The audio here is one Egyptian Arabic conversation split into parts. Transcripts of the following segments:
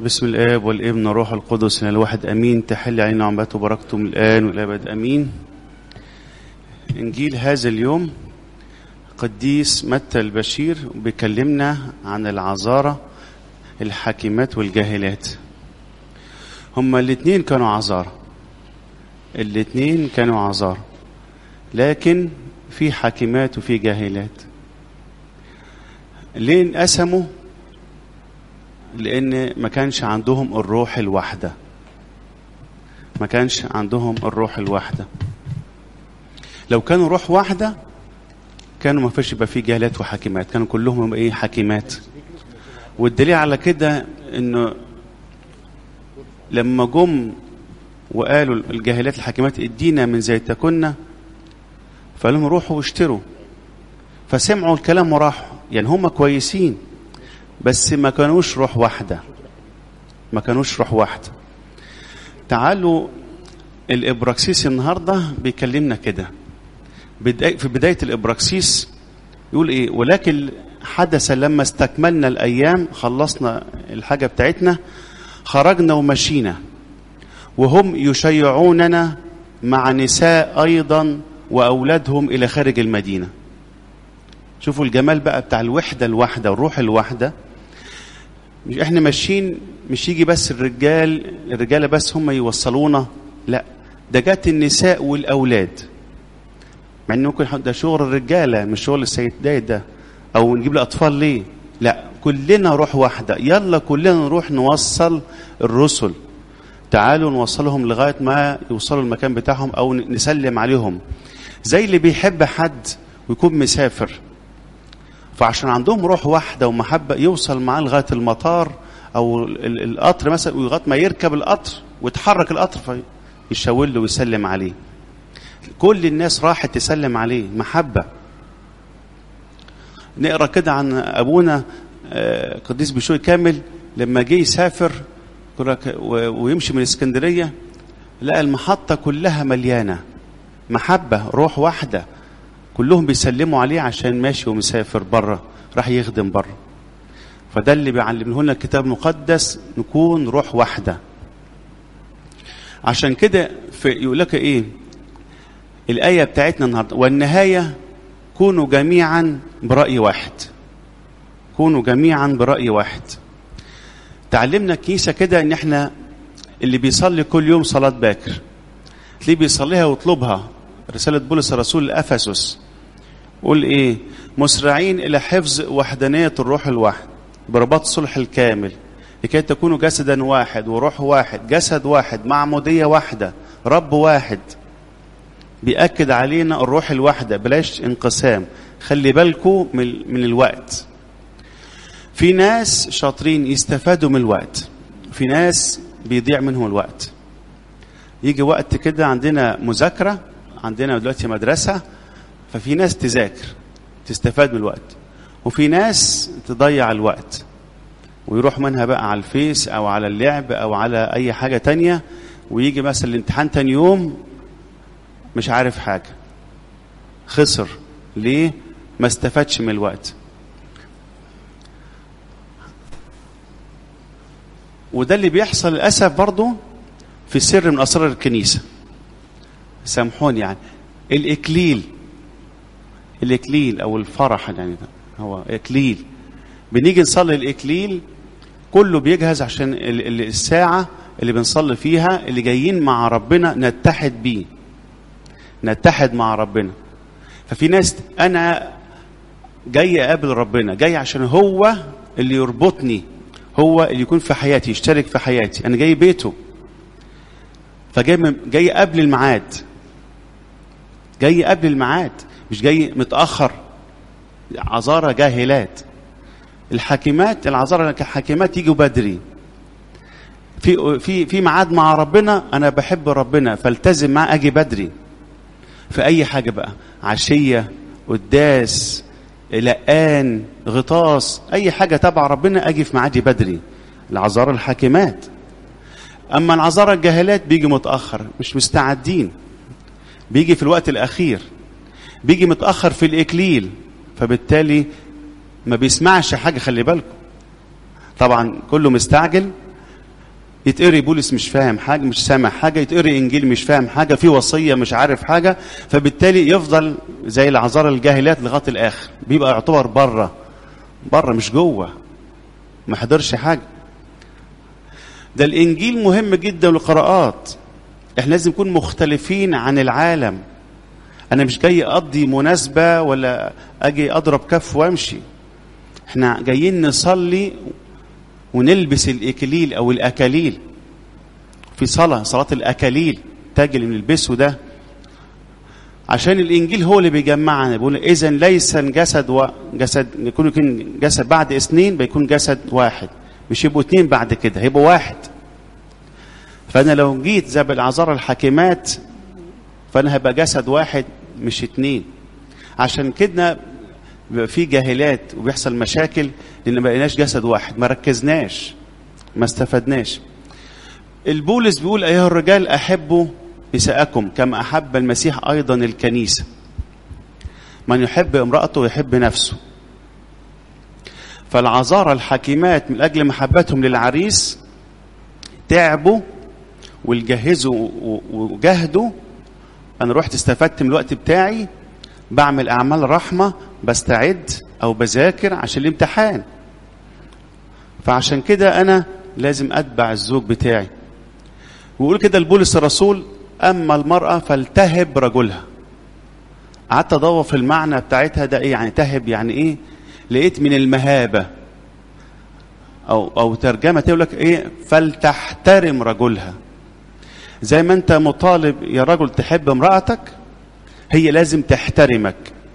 بسم الآب والابن والروح القدس إلى الواحد أمين تحل علينا عمته وبركته من الآن والأبد أمين إنجيل هذا اليوم قديس متى البشير بيكلمنا عن العذارة الحاكمات والجاهلات هما الاثنين كانوا عذارة الاثنين كانوا عذارة لكن في حاكمات وفي جاهلات ليه انقسموا لان ما كانش عندهم الروح الواحده ما كانش عندهم الروح الواحده لو كانوا روح واحده كانوا ما فيش يبقى فيه جاهلات وحاكمات كانوا كلهم ايه حاكمات والدليل على كده انه لما جم وقالوا الجاهلات الحاكمات ادينا من زيتكن فقال لهم روحوا واشتروا فسمعوا الكلام وراحوا يعني هم كويسين بس ما كانوش روح واحدة ما كانوش روح واحدة تعالوا الإبراكسيس النهاردة بيكلمنا كده في بداية الإبراكسيس يقول إيه ولكن حدث لما استكملنا الأيام خلصنا الحاجة بتاعتنا خرجنا ومشينا وهم يشيعوننا مع نساء أيضا وأولادهم إلى خارج المدينة شوفوا الجمال بقى بتاع الوحدة الواحدة والروح الواحدة مش احنا ماشيين مش يجي بس الرجال الرجاله بس هم يوصلونا لا ده جت النساء والاولاد مع انه ممكن ده شغل الرجاله مش شغل السيدات ده او نجيب الاطفال ليه لا كلنا روح واحده يلا كلنا نروح نوصل الرسل تعالوا نوصلهم لغايه ما يوصلوا المكان بتاعهم او نسلم عليهم زي اللي بيحب حد ويكون مسافر فعشان عندهم روح واحده ومحبه يوصل معاه لغايه المطار او القطر مثلا ولغايه ما يركب القطر ويتحرك القطر فيشاور له ويسلم عليه كل الناس راحت تسلم عليه محبه نقرا كده عن ابونا قديس بشوي كامل لما جه يسافر ويمشي من اسكندريه لقى المحطه كلها مليانه محبه روح واحده كلهم بيسلموا عليه عشان ماشي ومسافر بره راح يخدم بره فده اللي بيعلمه لنا الكتاب المقدس نكون روح واحده عشان كده يقول لك ايه الايه بتاعتنا النهارده والنهايه كونوا جميعا براي واحد كونوا جميعا براي واحد تعلمنا الكنيسه كده ان احنا اللي بيصلي كل يوم صلاه باكر تلاقيه بيصليها ويطلبها رسالة بولس الرسول لأفسس قول إيه مسرعين إلى حفظ وحدانية الروح الواحد برباط الصلح الكامل لكي تكونوا جسدا واحد وروح واحد جسد واحد معمودية واحدة رب واحد بيأكد علينا الروح الواحدة بلاش انقسام خلي بالكم من, من الوقت في ناس شاطرين يستفادوا من الوقت في ناس بيضيع منهم الوقت يجي وقت كده عندنا مذاكره عندنا دلوقتي مدرسة ففي ناس تذاكر تستفاد من الوقت وفي ناس تضيع الوقت ويروح منها بقى على الفيس أو على اللعب أو على أي حاجة تانية ويجي مثلا الامتحان تاني يوم مش عارف حاجة خسر ليه ما استفادش من الوقت وده اللي بيحصل للأسف برضه في سر من أسرار الكنيسة سامحوني يعني الاكليل الاكليل او الفرح يعني ده هو اكليل بنيجي نصلي الاكليل كله بيجهز عشان الساعه اللي بنصلي فيها اللي جايين مع ربنا نتحد بيه نتحد مع ربنا ففي ناس انا جاي اقابل ربنا جاي عشان هو اللي يربطني هو اللي يكون في حياتي يشترك في حياتي انا جاي بيته فجاي جاي قبل الميعاد جاي قبل الميعاد مش جاي متاخر عذارى جاهلات الحاكمات العذارى الحاكمات يجوا بدري في في في ميعاد مع ربنا انا بحب ربنا فالتزم معاه اجي بدري في اي حاجه بقى عشيه قداس لقان غطاس اي حاجه تبع ربنا اجي في ميعادي بدري العذارى الحاكمات اما العذارى الجاهلات بيجي متاخر مش مستعدين بيجي في الوقت الاخير بيجي متاخر في الاكليل فبالتالي ما بيسمعش حاجه خلي بالكم طبعا كله مستعجل يتقري بولس مش فاهم حاجة مش سامع حاجة يتقري إنجيل مش فاهم حاجة في وصية مش عارف حاجة فبالتالي يفضل زي العذارى الجاهلات لغاية الآخر بيبقى يعتبر بره بره مش جوه ما حضرش حاجة ده الإنجيل مهم جدا للقراءات احنا لازم نكون مختلفين عن العالم أنا مش جاي أقضي مناسبة ولا أجي أضرب كف وأمشي احنا جايين نصلي ونلبس الإكليل أو الأكاليل في صلاة صلاة الأكاليل تاج اللي بنلبسه ده عشان الإنجيل هو اللي بيجمعنا بيقول إذا ليس جسد وجسد يكون يكون جسد بعد اثنين بيكون جسد واحد مش يبقوا اثنين بعد كده هيبقوا واحد فأنا لو جيت زي بالأعذار الحاكمات فأنا هبقى جسد واحد مش اتنين عشان كده بيبقى في جاهلات وبيحصل مشاكل لان ما بقيناش جسد واحد ما ركزناش ما استفدناش البولس بيقول ايها الرجال احبوا نساءكم كما احب المسيح ايضا الكنيسه من يحب امراته يحب نفسه فالعذارى الحكيمات من اجل محبتهم للعريس تعبوا والجهزوا وجهدوا انا رحت استفدت من الوقت بتاعي بعمل اعمال رحمه بستعد او بذاكر عشان الامتحان فعشان كده انا لازم اتبع الزوج بتاعي ويقول كده البولس الرسول اما المراه فلتهب رجلها قعدت ادور في المعنى بتاعتها ده ايه يعني تهب يعني ايه لقيت من المهابه او او ترجمه تقول لك ايه فلتحترم رجلها زي ما انت مطالب يا رجل تحب امرأتك هي لازم تحترمك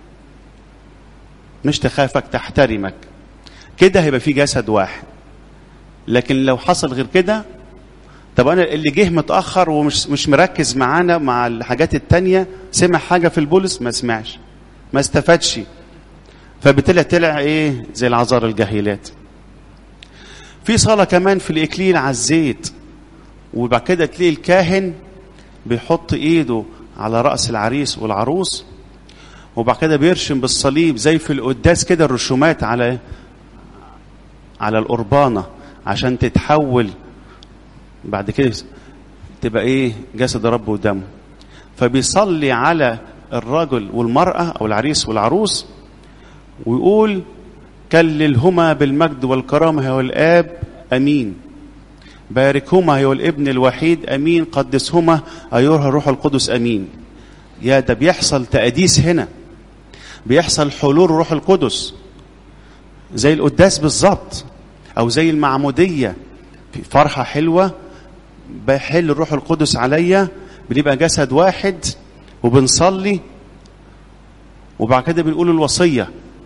مش تخافك تحترمك كده هيبقى في جسد واحد لكن لو حصل غير كده طب انا اللي جه متاخر ومش مش مركز معانا مع الحاجات التانية سمع حاجه في البولس ما سمعش ما استفادش فبالتالي طلع ايه زي العذار الجاهلات في صلاه كمان في الاكليل على الزيت وبعد كده تلاقي الكاهن بيحط ايده على راس العريس والعروس وبعد كده بيرشم بالصليب زي في القداس كده الرسومات على على القربانه عشان تتحول بعد كده تبقى ايه جسد رب ودمه فبيصلي على الرجل والمرأة أو العريس والعروس ويقول كللهما بالمجد والكرامة هو الآب أمين باركهما هو الابن الوحيد أمين قدسهما أيها الروح القدس أمين يا ده بيحصل تأديس هنا بيحصل حلول روح القدس زي القداس بالظبط أو زي المعمودية في فرحة حلوة بيحل الروح القدس عليا بنبقى جسد واحد وبنصلي وبعد كده بنقول الوصية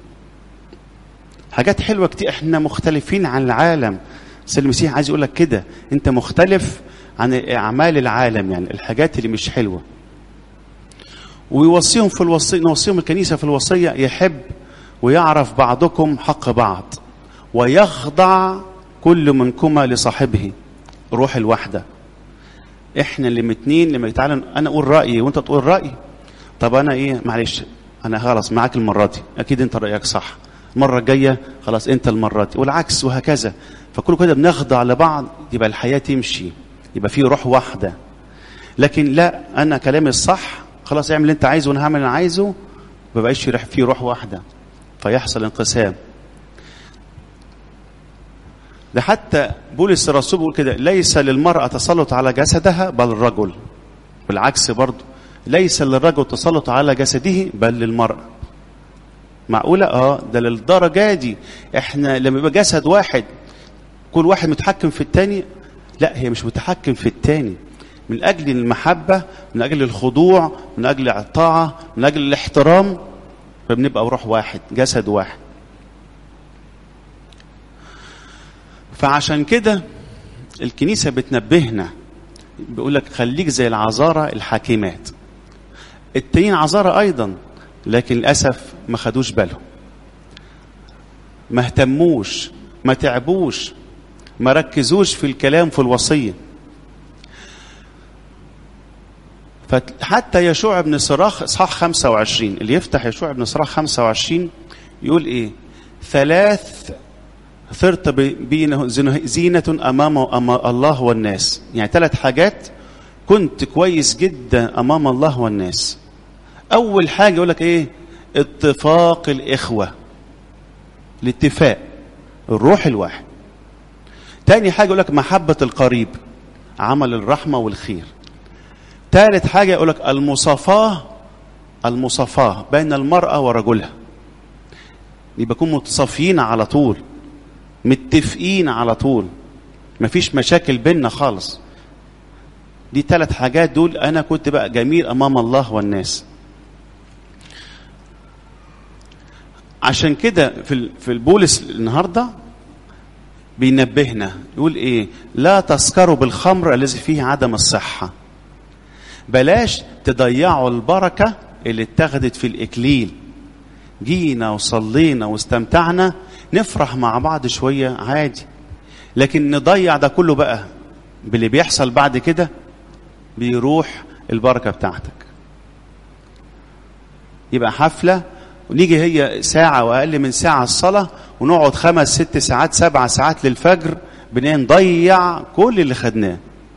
حاجات حلوة كتير احنا مختلفين عن العالم بس المسيح عايز يقول لك كده انت مختلف عن اعمال العالم يعني الحاجات اللي مش حلوه ويوصيهم في الوصية نوصيهم الكنيسة في الوصية يحب ويعرف بعضكم حق بعض ويخضع كل منكما لصاحبه روح الوحدة احنا اللي متنين لما تعالى انا اقول رأيي وانت تقول رأي طب انا ايه معلش انا خلاص معاك المرة دي اكيد انت رأيك صح المرة الجاية خلاص انت المرة دي والعكس وهكذا فكل كده بنخضع لبعض يبقى الحياة تمشي يبقى في روح واحدة لكن لا انا كلامي الصح خلاص اعمل اللي انت عايزه وانا هعمل اللي انا عايزه ما بقاش في روح واحده فيحصل انقسام ده حتى بولس الرسول بيقول كده ليس للمرأة تسلط على جسدها بل الرجل بالعكس برضه ليس للرجل تسلط على جسده بل للمرأة معقولة اه ده للدرجة دي احنا لما يبقى جسد واحد كل واحد متحكم في التاني لا هي مش متحكم في التاني من أجل المحبة من أجل الخضوع من أجل الطاعة من أجل الاحترام فبنبقى روح واحد جسد واحد فعشان كده الكنيسة بتنبهنا بيقول لك خليك زي العذارى الحاكمات التانيين عذارى أيضا لكن للأسف ما خدوش بالهم ما اهتموش ما تعبوش ما ركزوش في الكلام في الوصيه فحتى يشوع بن صراخ اصحاح 25 اللي يفتح يشوع بن صراخ 25 يقول ايه ثلاث ثرت بي زينة أمام أمام الله والناس يعني ثلاث حاجات كنت كويس جدا أمام الله والناس أول حاجة يقول لك إيه اتفاق الإخوة الاتفاق الروح الواحد تاني حاجة يقول لك محبة القريب عمل الرحمة والخير ثالث حاجة يقول لك المصافاة المصافاة بين المرأة ورجلها يبقى يكونوا متصافيين على طول متفقين على طول مفيش مشاكل بيننا خالص دي ثلاث حاجات دول انا كنت بقى جميل امام الله والناس عشان كده في في البولس النهارده بينبهنا يقول ايه لا تسكروا بالخمر الذي فيه عدم الصحه بلاش تضيعوا البركه اللي اتخذت في الاكليل جينا وصلينا واستمتعنا نفرح مع بعض شويه عادي لكن نضيع ده كله بقى باللي بيحصل بعد كده بيروح البركه بتاعتك يبقى حفله ونيجي هي ساعة وأقل من ساعة الصلاة ونقعد خمس ست ساعات سبع ساعات للفجر بنضيع كل اللي خدناه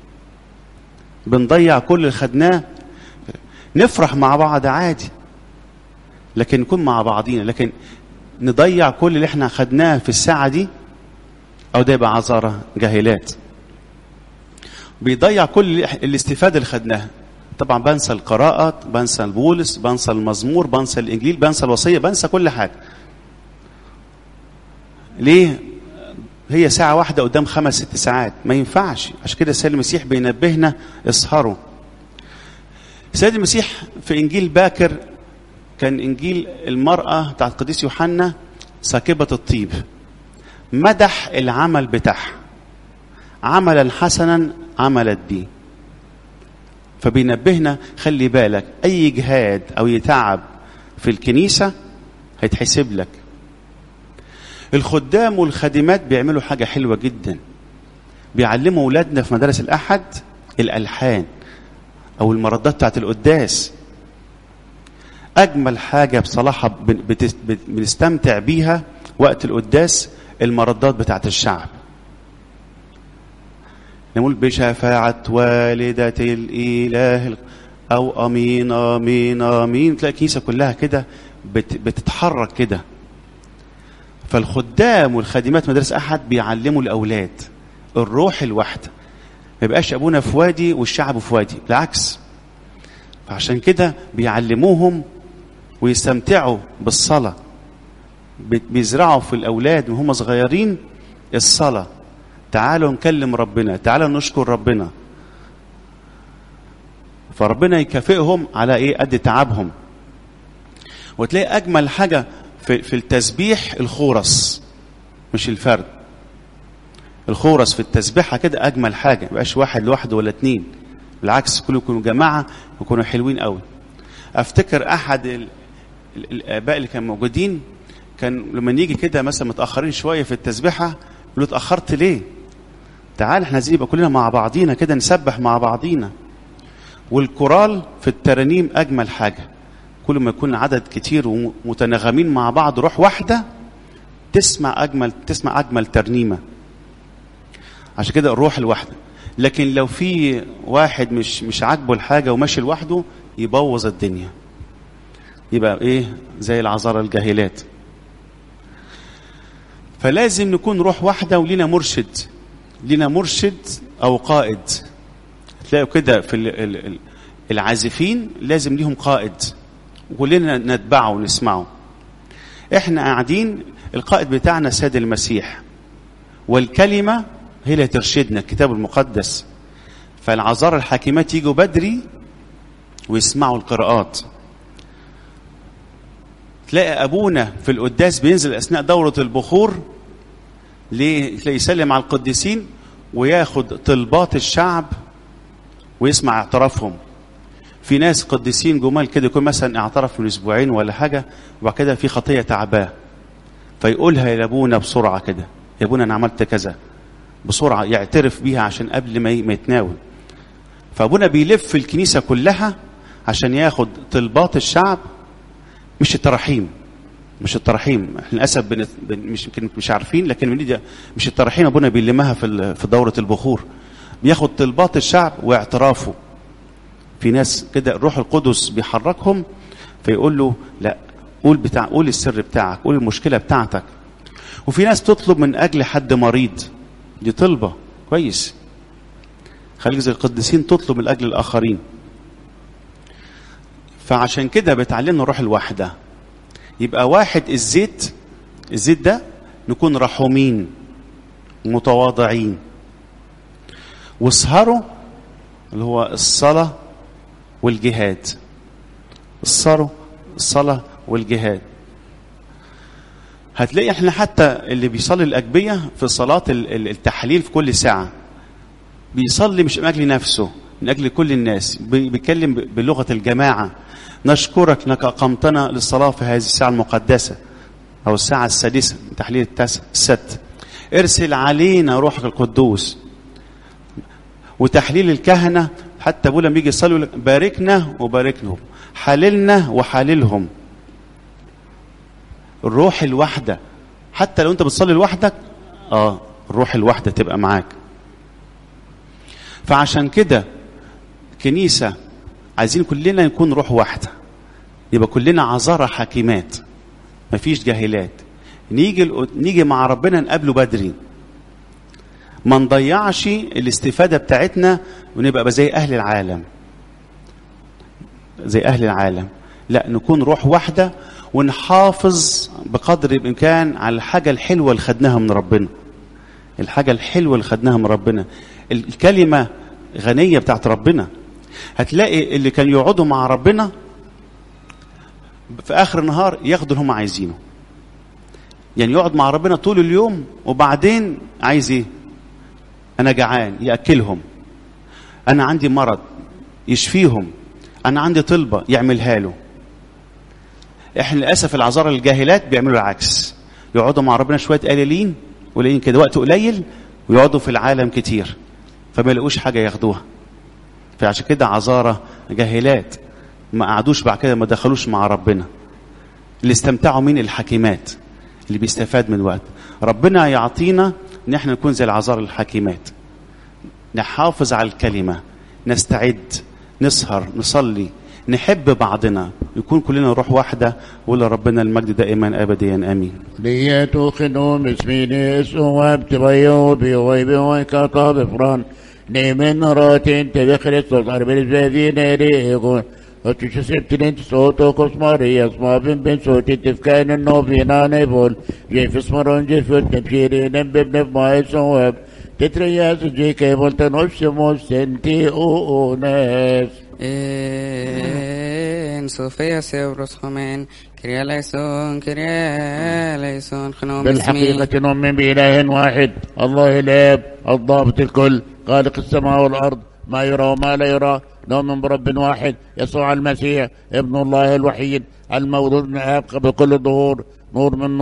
بنضيع كل اللي خدناه نفرح مع بعض عادي لكن نكون مع بعضينا لكن نضيع كل اللي احنا خدناه في الساعة دي أو ده يبقى عذارة جاهلات بيضيع كل الاستفادة اللي خدناها طبعا بنسى القراءة بنسى البولس بنسى المزمور بنسى الإنجيل بنسى الوصية بنسى كل حاجة ليه هي ساعة واحدة قدام خمس ست ساعات ما ينفعش عشان كده السيد المسيح بينبهنا اسهروا السيد المسيح في إنجيل باكر كان إنجيل المرأة بتاعت القديس يوحنا ساكبة الطيب مدح العمل بتاعها عملا حسنا عملت بيه فبينبهنا خلي بالك اي جهاد او يتعب في الكنيسه هيتحسب لك الخدام والخادمات بيعملوا حاجه حلوه جدا بيعلموا اولادنا في مدارس الاحد الالحان او المردات بتاعت القداس اجمل حاجه بصراحه بنستمتع بيها وقت القداس المردات بتاعت الشعب نقول بشفاعة والدة الإله أو أمين أمين أمين تلاقي الكنيسة كلها كده بتتحرك كده فالخدام والخادمات مدارس أحد بيعلموا الأولاد الروح الواحدة ما يبقاش أبونا في وادي والشعب في وادي بالعكس فعشان كده بيعلموهم ويستمتعوا بالصلاة بيزرعوا في الأولاد وهم صغيرين الصلاة تعالوا نكلم ربنا تعالوا نشكر ربنا فربنا يكافئهم على ايه قد تعبهم وتلاقي اجمل حاجه في, في التسبيح الخورس مش الفرد الخورس في التسبيحه كده اجمل حاجه مبقاش واحد لوحده ولا اتنين بالعكس كلهم يكونوا جماعه يكونوا حلوين قوي افتكر احد ال... الاباء اللي كانوا موجودين كان لما نيجي كده مثلا متاخرين شويه في التسبيحه يقولوا اتاخرت ليه تعال احنا عايزين يبقى كلنا مع بعضينا كده نسبح مع بعضينا والكورال في الترانيم اجمل حاجه كل ما يكون عدد كتير ومتناغمين مع بعض روح واحده تسمع اجمل تسمع اجمل ترنيمه عشان كده الروح الواحده لكن لو في واحد مش مش عاجبه الحاجه وماشي لوحده يبوظ الدنيا يبقى ايه زي العذارى الجاهلات فلازم نكون روح واحده ولينا مرشد لنا مرشد او قائد تلاقوا كده في العازفين لازم ليهم قائد وكلنا نتبعه ونسمعه احنا قاعدين القائد بتاعنا السيد المسيح والكلمة هي اللي ترشدنا الكتاب المقدس فالعذارى الحاكمات يجوا بدري ويسمعوا القراءات تلاقي ابونا في القداس بينزل اثناء دوره البخور ليسلم على القديسين وياخد طلبات الشعب ويسمع اعترافهم في ناس قديسين جمال كده يكون مثلا اعترف من اسبوعين ولا حاجه وبعد كده في خطيه تعباه فيقولها لابونا بسرعه كده يا ابونا انا عملت كذا بسرعه يعترف بيها عشان قبل ما يتناول فابونا بيلف الكنيسه كلها عشان ياخد طلبات الشعب مش التراحيم مش التراحيم احنا للاسف بن... بن... مش يمكن مش عارفين لكن بنيجي مش التراحيم ابونا بيلمها في ال... في دوره البخور بياخد طلبات الشعب واعترافه في ناس كده الروح القدس بيحركهم فيقول له لا قول بتاع قول السر بتاعك قول المشكله بتاعتك وفي ناس تطلب من اجل حد مريض دي طلبه كويس خليك زي القديسين تطلب من اجل الاخرين فعشان كده بتعلمنا روح الوحده يبقى واحد الزيت الزيت ده نكون رحومين متواضعين واسهروا اللي هو الصلاة والجهاد الصلاة الصلاة والجهاد هتلاقي احنا حتى اللي بيصلي الأجبية في صلاة التحليل في كل ساعة بيصلي مش من أجل نفسه من أجل كل الناس بيتكلم بلغة الجماعة نشكرك انك اقمتنا للصلاه في هذه الساعه المقدسه او الساعه السادسه من تحليل التاسع الست ارسل علينا روحك القدوس وتحليل الكهنه حتى ابونا لما يجي يصلي باركنا وباركنهم حللنا وحللهم الروح الواحده حتى لو انت بتصلي لوحدك اه الروح الواحده تبقى معاك فعشان كده كنيسه عايزين كلنا نكون روح واحده يبقى كلنا عذارى حكيمات مفيش جاهلات نيجي نيجي مع ربنا نقابله بدري ما نضيعش الاستفاده بتاعتنا ونبقى زي اهل العالم زي اهل العالم لا نكون روح واحده ونحافظ بقدر الامكان على الحاجه الحلوه اللي خدناها من ربنا الحاجه الحلوه اللي خدناها من ربنا الكلمه غنيه بتاعت ربنا هتلاقي اللي كانوا يقعدوا مع ربنا في اخر النهار ياخدوا اللي هم عايزينه يعني يقعد مع ربنا طول اليوم وبعدين عايز ايه انا جعان ياكلهم انا عندي مرض يشفيهم انا عندي طلبه يعملها له احنا للاسف العذارى الجاهلات بيعملوا العكس يقعدوا مع ربنا شويه قليلين قليلين كده وقت قليل ويقعدوا في العالم كتير فما يلاقوش حاجه ياخدوها فعشان كده عذارى جاهلات ما قعدوش بعد كده ما دخلوش مع ربنا اللي استمتعوا مين الحكيمات اللي بيستفاد من وقت ربنا يعطينا ان احنا نكون زي العذارى الحكيمات نحافظ على الكلمة نستعد نسهر نصلي نحب بعضنا يكون كلنا روح واحدة ولا ربنا المجد دائما أبديا آمين ليتوخنوا مسميني اسوا بتغيو بيغيب ويكاطا بفران نيمن راتين تبخرس صار بالزادين ريغون وتشسبت لنت صوتو كسماري اسما بن بن صوتي تفكان النوبينا نيبول جيف اسمرون جيف التبشيرين ببن بماي صواب تترياس جي كيبول تنوش موسنتي اوناس En Sofía Seubros Homen, Kiria Laison, Kiria Laison, خنوم بالحقيقة نؤمن بإله واحد الله الآب الضابط الكل خالق السماء والأرض ما يرى وما لا يرى نؤمن برب واحد يسوع المسيح ابن الله الوحيد المولود من الآب قبل كل الظهور نور من